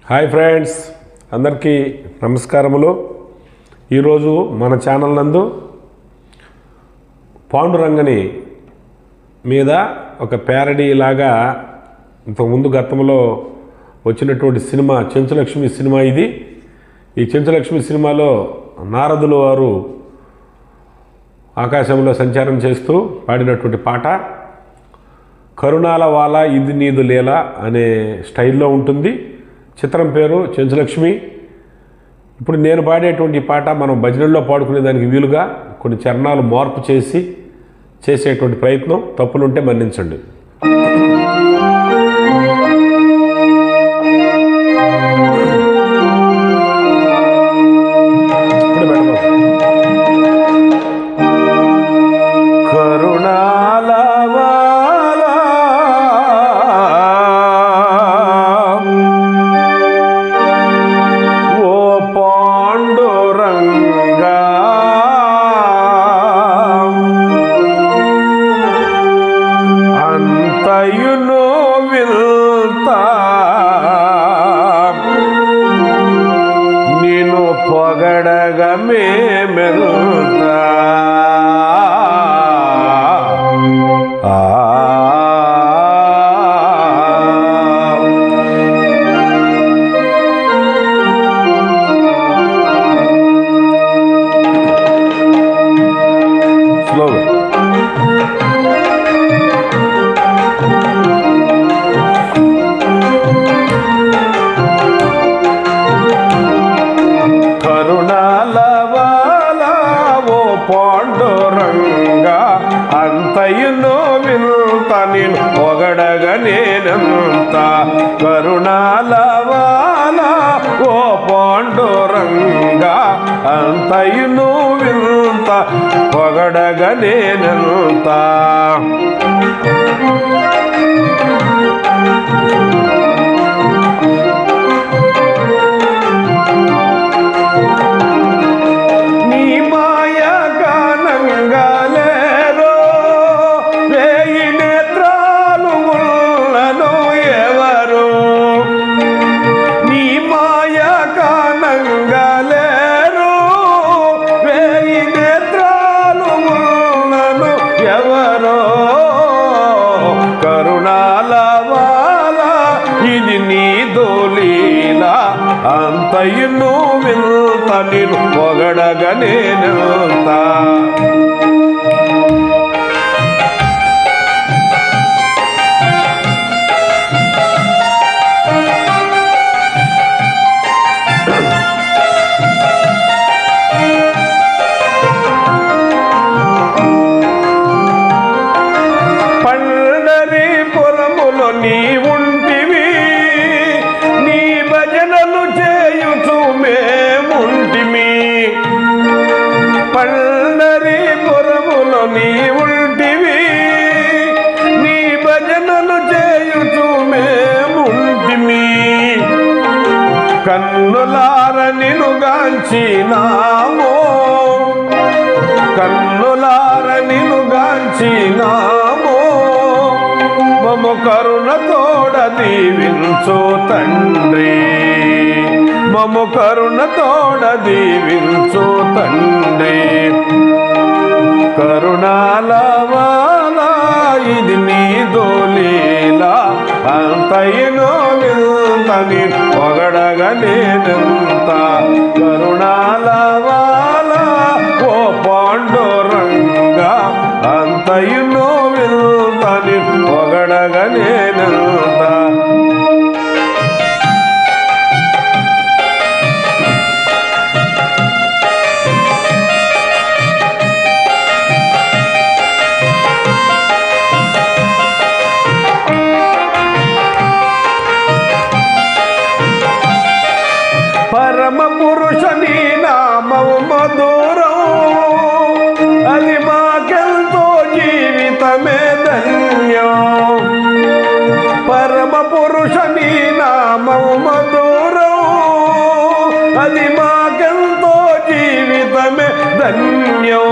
Hi friends అందరికీ నమస్కారములు ఈరోజు మన ఛానల్ నందు పాండురంగని మీద ఒక ప్యారడీ లాగా ఇంతకుముందు గతంలో వచ్చినటువంటి సినిమా చెంచులక్ష్మి సినిమా ఇది ఈ చెంచులక్ష్మి సినిమాలో నారదులు వారు ఆకాశంలో సంచారం చేస్తూ పాడినటువంటి పాట కరుణాల వాల ఇది నీదు లేలా అనే స్టైల్లో ఉంటుంది చిత్రం పేరు చెంచులక్ష్మి ఇప్పుడు నేను పాడేటువంటి ఈ పాట మనం భజనల్లో పాడుకునే దానికి వీలుగా కొన్ని చరణాలు మార్పు చేసి చేసేటువంటి ప్రయత్నం తప్పులుంటే మన్నించండి ఇప్పుడు పెట్టబోతున్నాను. కరుణాల వాలా ఓ పాండురంగా అంతయును విల్తా నిన్ను పొగడగా మేమెల్తా ఆ స్లోగా కరుణాల వాలా ఓ పాండురంగా అంతయును వింత నేను పొగడగ నేనంత కరుణాల వాలా ఓ పాండురంగా అంతయును వింత పొగడగ నేనంత నీ మాయ గానంగాలేరో వేయి నేత్రాలు ఉన్నను ఎవరు నీ మాయ గానంగాలేరో వేయి నేత్రాలు ఉన్నను ఎవరో కరుణాల వాల ఇది నీ దోలీలా అంతయును వింత నేను పొగడగ నేనంత పండరి పురములో నీ ఉంటివి నీ భజనలు చేయుచు మేముంటిమి పండరి పురములో నీ ఉంటివి నీ భజనలు చేయుచు మేముంటిమి కన్నులార నినుగాంచినామో కన్నులార నినుగాంచినామో మము కరుణ తోడ దీవించు తండ్రి మము కరుణ తోడ దీవించు తండ్రి కరుణాల వాలా ఇది నీ దోలీలా అంతయినో వింతని పొగడగ నేనంత కరుణాల వాలా ఓ పాండురంగా అంతయినో వింతని పొగడగ నేనంత పరమ పురుష నీ నామము మధురం అది మాకెంతో జీవితమే ధన్యం పరమ పురుష నీ నామము మధురం అది మాకెంతో జీవితమే ధన్యం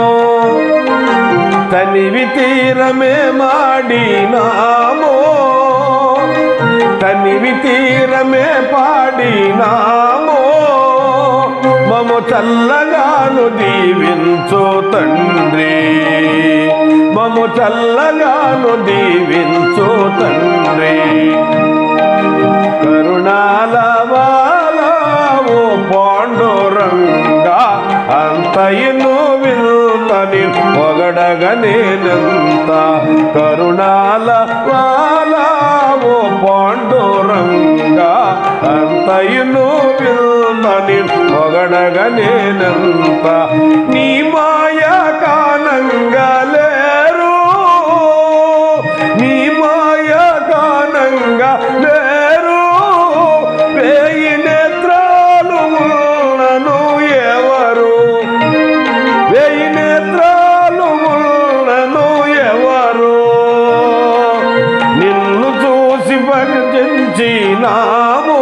తనివి తీరమే మాడినామో తనివి తీరమే పాడినామో మము చల్లగాను దీవించు తండ్రి మము చల్లగాను దీవించు తండ్రి కరుణాల వాలావో పాండురంగా అంతయును వింతని పొగడగనేనంత కరుణాల వాలావో పాండురంగా అంతయును వింతని పొగడగనేనంత నీ మాయ కానంగా లేరు నీ మాయ కానంగా లేరు వేయి నేత్రాలు ఉన్నను ఎవరు వేయి నేత్రాలు ఉన్నను ఎవరు నిన్ను చూసి భజించినాము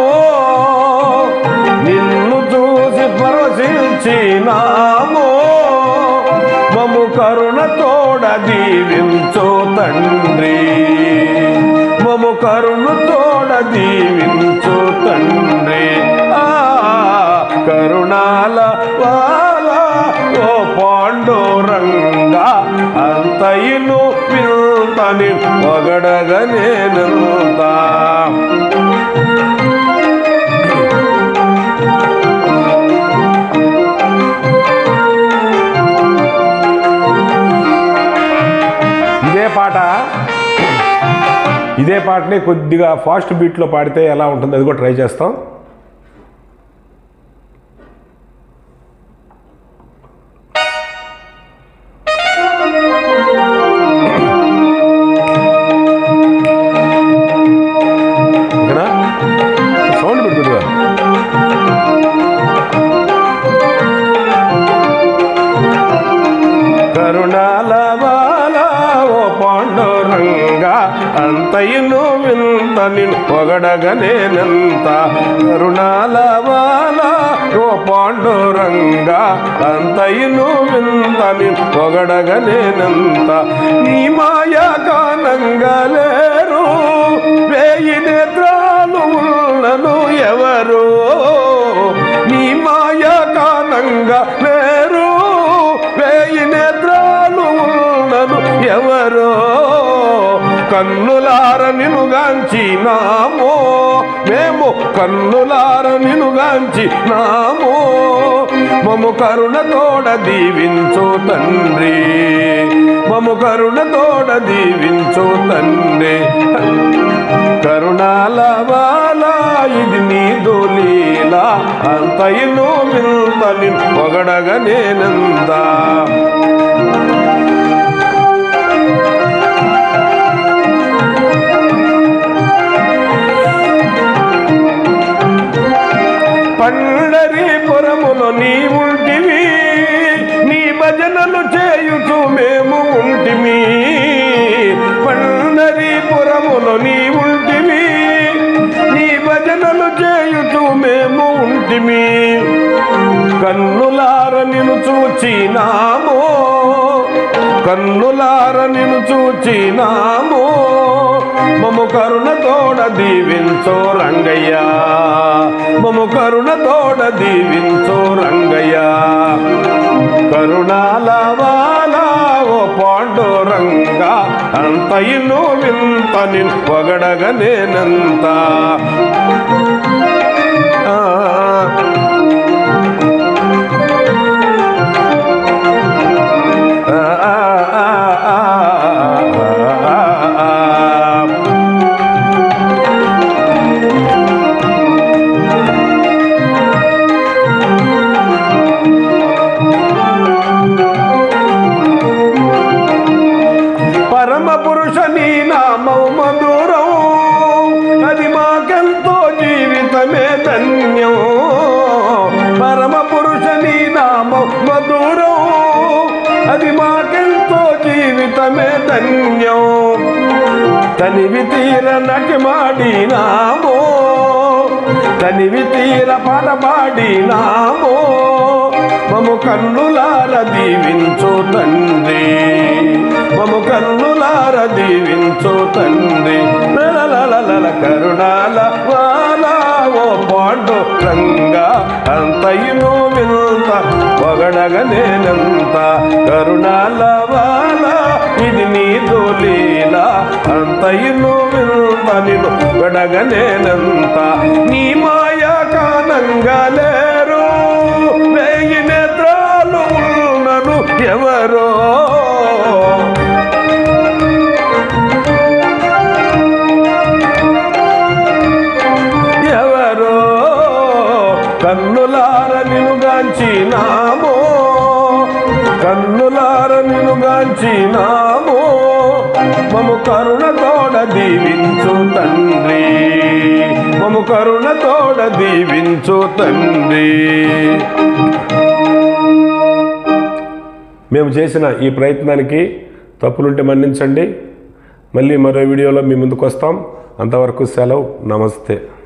నిన్ను చూసి పరవశించినాము మము కరుణ తోడ దీవించు తండ్రి మము కరుణ తోడ దీవించు తండ్రి ఆ కరుణాల వాల ఓ పాండురంగా అంతయును వింతని పొగడగనేనంతా ఇదే పాట ఇదే పాటని కొద్దిగా ఫాస్ట్ బీట్లో పాడితే ఎలా ఉంటుంది అది కూడా ట్రై చేస్తాం ఓకేనా సౌండ్ పెట్టుకుందిగా కరుణాల బాల ఓ పాండురంగా అంతయును వింతని పొగడగనేనంత కరుణాల బాల ఓ పాండురంగా అంతయును వింతని పొగడగనేనంత నీ మాయ కానంగా లేరు వేయి నేత్రాలు ఉన్నను ఎవరు నీ మాయ కానంగా లేరు వేయి నేత్రాలు ఉన్నను ఎవరో కన్నులార నినుగాంచినామో మేము కన్నులార నినుగాంచినామో మము కరుణ తోడ దీవించు తండ్రి మము కరుణ తోడ దీవించు తండ్రి కరుణాల వాలా ఇది నీ లీలా అంతయును మింతని పొగడగనేనందా పండరీపురములో నీ ఉంటివి నీ భజనలు చేయుచు మేము ఉంటిమి పండరీపురములో నీ ఉంటివి నీ భజనలు చేయుచు మేము ఉంటిమి కన్నులార నిన్ను చూచినామో కన్నులార నిన్ను చూచినామో మము కరుణ తోడ దీవించో రంగయ్య మము కరుణ తోడ దీవించో రంగయ్య కరుణాల వాలా ఓ పాండురంగా అంతయును వింతని పొగడగనేనంత ఆ పరమ పురుష నీ నామం మధురం అది మాకెంతో జీవితమే ధన్యం పరమ పురుష నీ నామం మధురం అది మాకెంతో జీవితమే ధన్యం తనివి తీర నటి మాడినామో తనివి తీర పాట పాడినామో మము కన్నులార దీవించు తండ్రి మము కన్నులార దీవించు తండ్రి లలలలల కరుణాల వాలా ఓ పాండు రంగా అంతయును వింత పొగడగనేనంత కరుణాల వాలా ఇది నీదు లీలా అంతయును వింత నిన్ను వెడగనేనంత నీ మాయా కానంగా లేరు వేయి నేత్రాలు ఉన్నను ఎవరో ఎవరో కన్నులార నినుగాంచినామో కన్నులార నినుగాంచినామో మము కరుణ తోడ దీవించు తండ్రి మము కరుణ తోడ దీవించు తండ్రి మేము చేసిన ఈ ప్రయత్నానికి తప్పులుంటే మన్నించండి మళ్ళీ మరో వీడియోలో మీ ముందుకు వస్తాం అంతవరకు సెలవు నమస్తే